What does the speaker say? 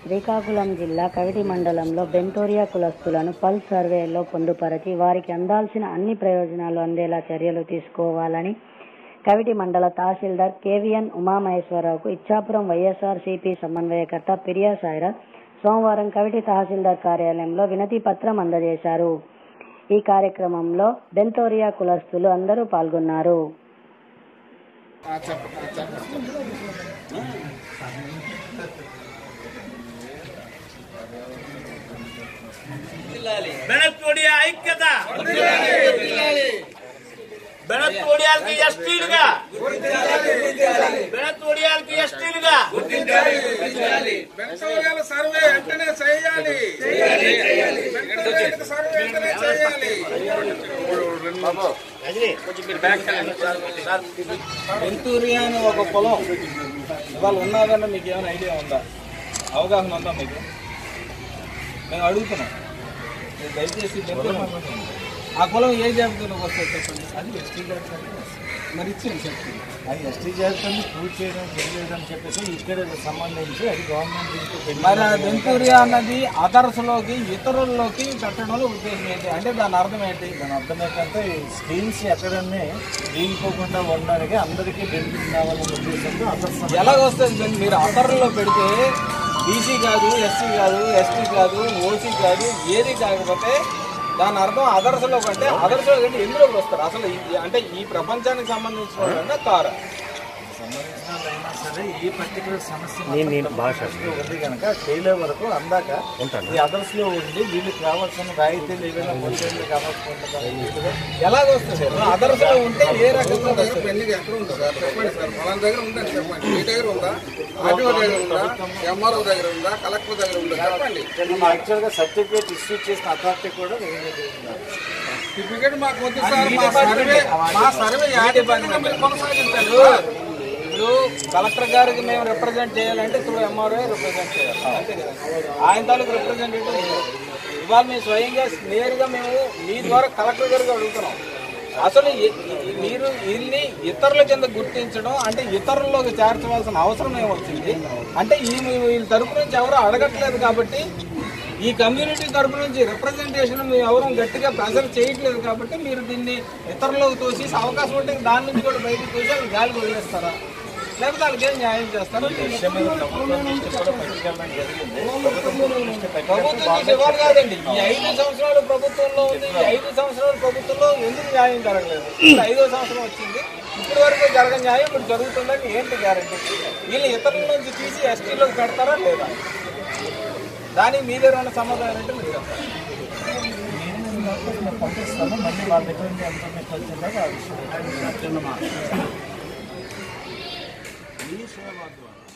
శ్రీకాకుళం జిల్లా కవిటి మండలంలో బెంటోరియా కులస్తులను పల్స్ సర్వేలో పొందుపరచి వారికి అందాల్సిన అన్ని ప్రయోజనాలు అందేలా చర్యలు తీసుకోవాలని కవిటి మండల తహసీల్దార్ కేవీఎన్ ఉమామహేశ్వరరావుకు ఇచ్చాపురం వైఎస్ఆర్ సిపి సమన్వయకర్త పిరియా సాయిరాజ్ సోమవారం కవిటి తహసీల్దార్ కార్యాలయంలో వినతి పత్రం అందజేశారు ఈ కార్యక్రమంలో బెంతోరియా కులస్తులు అందరూ పాల్గొన్నారు బెనత్వడియా ఐక్యత బెనత్వడియాలకి ఎస్టీలుగా బెనత్వడియాలకి ఎస్టీలుగా బెంటోరియాల సర్వే వెంటనే చేయాలి బెంటోరియాల సర్వే వెంటనే చేయాలి వెంతూరియా అని ఒక పొలం ఇవాళ ఉన్నదన్న మీకు ఏమైనా ఐడియా ఉందా అవగాహన ఉందా మీకు మేము అడుగుతున్నాం మీరు దయచేసి వెంతూరు ఆ పొలం ఏ జాబితాలోకి వస్తుంది చెప్పండి అది ఎస్టీ జాబితాలో మరి ఇచ్చింది చెప్తుంది అది ఎస్టీ జాబితాని పూర్తి చేయడం చేయలేదు అని చెప్పేసి ఇక్కడ సంబంధించి అది గవర్నమెంట్ నుంచి పెండింగ్ మరి ఆ వెంతూరియా అన్నది అదర్స్లోకి ఇతరుల్లోకి పెట్టడంలో ఉద్దేశం ఏంటి అంటే దాని అర్థం ఏంటి దాని అర్థం ఏంటంటే ఈ స్కీమ్స్ ఎక్కడనే వీగిపోకుండా ఉండడానికి అందరికీ బెనిఫిట్ కావాలనే ఉద్దేశంతో అదర్ ఎలాగొస్తుంది మీరు అదర్లో పెడితే బీసీ కాదు ఎస్సీ కాదు ఎస్టీ కాదు ఓసీ కాదు ఏది కాకపోతే దాని అర్థం అదర్స్లో కంటే అదర్స్లో కంటే ఎందులోకి వస్తారు అసలు ఈ- అంటే ఈ ప్రపంచానికి సంబంధించిన వాళ్ళన్నా కారా సంబంధించిన వాళ్ళైనా సరే ఈ పర్టికులర్ సమస్య మాత్రం ఉంది కనుక చేయలే వరకు అందాక ఈ అదర్స్ లో ఉండి వీళ్ళకి కావాల్సిన రాయితీలు ఏదైనా పొందేళ్ళు కావాల్సిన ఎలాగొస్తుంది అదర్స్లో ఉంటే ఏ రకంగా వస్తుంది పెళ్లికి ఎక్కడ ఉందా సార్ చెప్పండి సార్ ఫలానా దగ్గర ఉందని చెప్పండి మీ దగ్గర ఉందా ఆర్టీఓ దగ్గర ఉందా ఎంఆర్ఓ దగ్గర ఉందా కలెక్టర్ దగ్గర ఉందా చెప్పండి యాక్చువల్ గా సర్టిఫికేట్ ఇష్యూ చేసిన అథారిటీ కూడా వేరే దగ్గర ఉన్నారు. సర్టిఫికేట్ మాకు వద్దు సార్ మా సర్వే మా సర్వే యా డిపార్ట్మెంట్ మీరు కొనసాగించండి ఇప్పుడు కలెక్టర్ గారికి మేము రిప్రజెంట్ చేయాలంటే ఇప్పుడు ఎంఆర్ఓ రిప్రజెంట్ చేయాలి అంతే కదా ఆయన తాలూకు రిప్రజెంటేటివ్ ఇవాళ మేము స్వయంగా నేరుగా మేము మీ ద్వారా కలెక్టర్ గారికి అడుగుతున్నాం అసలు ఈ- ఈ- మీరు వీళ్ళని ఇతరుల కింద గుర్తించడం అంటే ఇతరుల్లోకి చేర్చవలసిన అవసరం ఏమొచ్చింది అంటే ఈ వీళ్ళ తరపు నుంచి ఎవరు అడగట్లేదు కాబట్టి ఈ కమ్యూనిటీ తరపు నుంచి రిప్రజెంటేషన్ మేము ఎవరు గట్టిగా ప్రెజర్ చేయట్లేదు కాబట్టి మీరు దీన్ని ఇతరులకు తోసి అవకాశం ఉంటే దాని నుంచి కూడా బయటకు తోసి వాళ్ళు గాలి వదిలేస్తారా లేకపోతే వాళ్ళకి ఏం న్యాయం చేస్తారు విషయం మీద ప్రభుత్వం దృష్టి కూడా పట్టుకెళ్ళడం జరిగింది ప్రభుత్వం దృష్టి ప్రభుత్వం పెట్టడం నుంచి ఇవ్వాలి కాదండి ఈ ఐదు సంవత్సరాలు ప్రభుత్వంలో ఉంది ఈ ఐదు సంవత్సరాలు ప్రభుత్వంలో ఎందుకు న్యాయం జరగలేదు ఇప్పుడు ఐదో సంవత్సరం వచ్చింది ఇప్పటి వరకు జరగని న్యాయం ఇప్పుడు జరుగుతుందని ఏంటి గ్యారంటీ వీళ్ళు ఇతరుల నుంచి తీసి ఎస్టీలోకి పెడతారా లేదా దానికి మీ దగ్గర ఉన్న సమాధానం అంటే మీరు చెప్పాలి నేను పంపిస్తాను మళ్ళీ వాళ్ళ దగ్గర నుంచి ఎంత మీకు వచ్చిందో ఆ విషయం